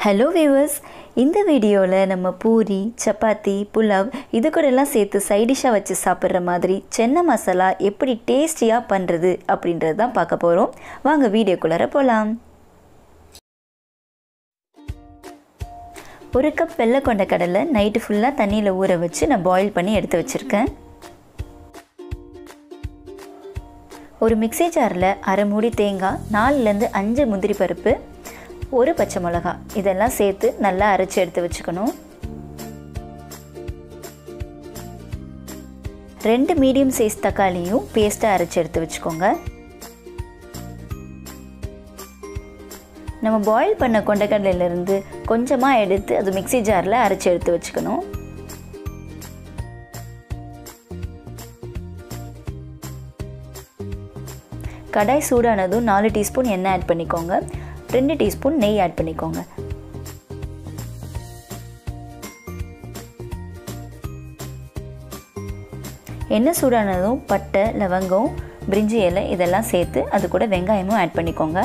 hello viewers இந்த வீடியோவில் நம்ம பூரி சப்பாத்தி புலாவ் இது கூட எல்லாம் சேர்த்து சைடிஷாக வச்சு சாப்பிட்ற மாதிரி சென்னை மசாலா எப்படி டேஸ்டியாக பண்ணுறது அப்படின்றது தான் பார்க்க போகிறோம் வாங்க வீடியோக்குள்ளார போகலாம் ஒரு கப் வெள்ளை கொண்ட கடலை நைட்டு ஃபுல்லாக தண்ணியில் ஊற வச்சு நான் பாயில் பண்ணி எடுத்து வச்சுருக்கேன் ஒரு மிக்சி ஜாரில் அரை மூடி தேங்காய் நாலுலேருந்து அஞ்சு முந்திரி பருப்பு ஒரு பச்சை மிளகா இதெல்லாம் சேர்த்து நல்லா அரைச்சி எடுத்து வச்சுக்கணும் ரெண்டு மீடியம் சைஸ் தக்காளியும் பேஸ்ட்டாக அரைச்சி எடுத்து வச்சுக்கோங்க நம்ம பாயில் பண்ண கொண்டக்கடலையிலேருந்து கொஞ்சமாக எடுத்து அது மிக்சி ஜாரில் அரைச்சி எடுத்து வச்சுக்கணும் கடாய் சூடானதும் நாலு டீஸ்பூன் எண்ணெய் ஆட் பண்ணிக்கோங்க ரெண்டு டீஸ்பூன் நெய் ஆட் பண்ணிக்கோங்க எண்ணெய் சூடானதும் பட்டை லவங்கம் பிரிஞ்சி இலை இதெல்லாம் சேர்த்து அது கூட வெங்காயமும் ஆட் பண்ணிக்கோங்க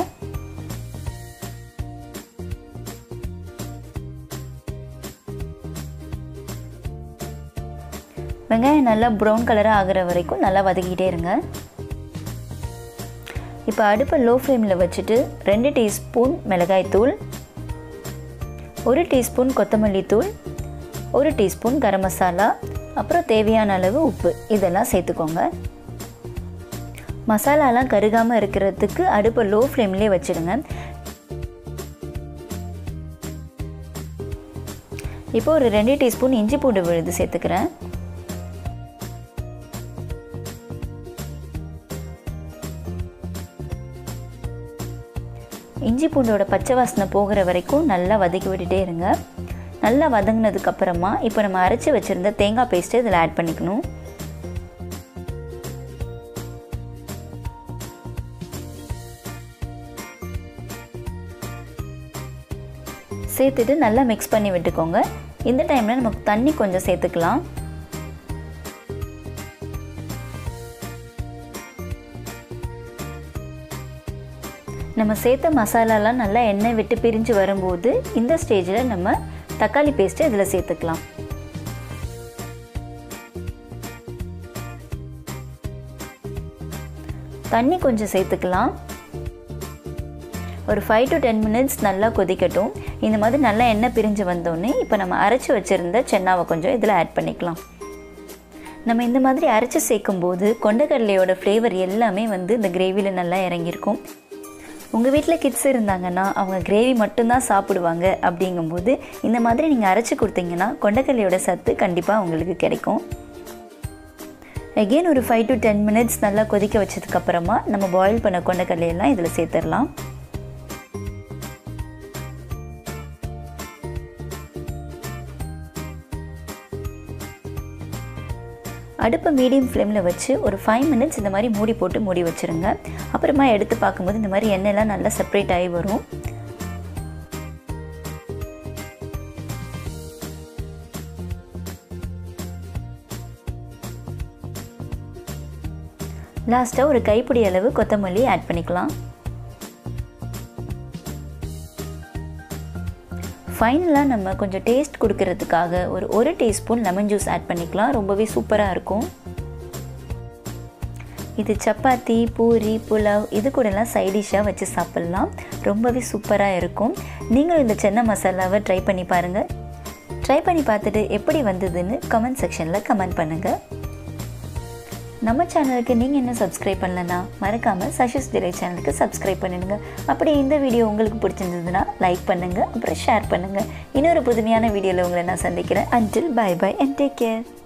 வெங்காயம் நல்லா ப்ரௌன் கலராக ஆகிற வரைக்கும் நல்லா வதக்கிட்டே இருங்க இப்போ அடுப்பை லோ ஃப்ளேமில் வச்சுட்டு ரெண்டு டீஸ்பூன் மிளகாய்த்தூள் ஒரு டீஸ்பூன் கொத்தமல்லி தூள் ஒரு டீஸ்பூன் கரம் மசாலா அப்புறம் தேவையான அளவு உப்பு இதெல்லாம் சேர்த்துக்கோங்க மசாலாலாம் கருகாமல் இருக்கிறதுக்கு அடுப்பை லோ ஃப்ளேம்லேயே வச்சுடுங்க இப்போ ஒரு ரெண்டு டீஸ்பூன் இஞ்சி பூண்டு விழுது சேர்த்துக்கிறேன் இஞ்சி பூண்டோட பச்சை வாசனை போகிற வரைக்கும் நல்லா வதக்கி விட்டுட்டே இருங்க நல்லா வதங்கினதுக்கப்புறமா இப்போ நம்ம அரைச்சி வச்சுருந்த தேங்காய் பேஸ்ட்டு இதில் ஆட் பண்ணிக்கணும் சேர்த்துட்டு நல்லா மிக்ஸ் பண்ணி விட்டுக்கோங்க இந்த டைமில் நமக்கு தண்ணி கொஞ்சம் சேர்த்துக்கலாம் நம்ம சேர்த்த மசாலாலாம் நல்லா எண்ணெய் விட்டு பிரிஞ்சு வரும்போது இந்த ஸ்டேஜில் நம்ம தக்காளி பேஸ்ட்டு இதில் சேர்த்துக்கலாம் தண்ணி கொஞ்சம் சேர்த்துக்கலாம் ஒரு ஃபைவ் டு டென் மினிட்ஸ் நல்லா கொதிக்கட்டும் இந்த மாதிரி நல்லா எண்ணெய் பிரிஞ்சு வந்தோடனே இப்போ நம்ம அரைச்சி வச்சுருந்த சென்னாவை கொஞ்சம் இதில் ஆட் பண்ணிக்கலாம் நம்ம இந்த மாதிரி அரைச்சி சேர்க்கும்போது கொண்டக்கடலையோட ஃப்ளேவர் எல்லாமே வந்து இந்த கிரேவியில் நல்லா இறங்கியிருக்கும் உங்கள் வீட்டில் கிட்ஸ் இருந்தாங்கன்னா அவங்க கிரேவி மட்டும்தான் சாப்பிடுவாங்க அப்படிங்கும்போது இந்த மாதிரி நீங்கள் அரைச்சி கொடுத்தீங்கன்னா கொண்டக்கல்லையோட சத்து கண்டிப்பாக உங்களுக்கு கிடைக்கும் அகெயின் ஒரு ஃபைவ் டு டென் மினிட்ஸ் நல்லா கொதிக்க வச்சதுக்கப்புறமா நம்ம பாயில் பண்ண கொண்டக்கல்லையெல்லாம் இதில் சேர்த்துடலாம் அடுப்பை மீடியம் ஃப்ளேமில் வச்சு ஒரு ஃபைவ் மினிட்ஸ் இந்த மாதிரி மூடி போட்டு மூடி வச்சுருங்க அப்புறமா எடுத்து பார்க்கும்போது இந்த மாதிரி எண்ணெய்லாம் நல்லா செப்பரேட் ஆகி வரும் லாஸ்ட்டாக ஒரு கைப்பிடி அளவு கொத்தமல்லி ஆட் பண்ணிக்கலாம் ஃபைனலாக நம்ம கொஞ்சம் டேஸ்ட் கொடுக்கறதுக்காக ஒரு ஒரு டீஸ்பூன் லெமன் ஜூஸ் ஆட் பண்ணிக்கலாம் ரொம்பவே சூப்பராக இருக்கும் இது சப்பாத்தி பூரி புலாவ் இது கூடலாம் சைடிஷாக வச்சு சாப்பிட்லாம் ரொம்பவே சூப்பராக இருக்கும் நீங்களும் இந்த சென்னை மசாலாவை ட்ரை பண்ணி பாருங்கள் ட்ரை பண்ணி பார்த்துட்டு எப்படி வந்ததுன்னு கமெண்ட் செக்ஷனில் கமெண்ட் பண்ணுங்கள் நம்ம சேனலுக்கு நீங்கள் என்ன சப்ஸ்கிரைப் பண்ணலன்னா மறக்காமல் சஷிஸ் டிரை சேனலுக்கு சப்ஸ்கிரைப் பண்ணிடுங்க அப்படி இந்த வீடியோ உங்களுக்கு பிடிச்சிருந்ததுன்னா லைக் பண்ணுங்கள் அப்புறம் ஷேர் பண்ணுங்கள் இன்னொரு புதுமையான வீடியோவில் உங்களை நான் சந்திக்கிறேன் until bye bye and take care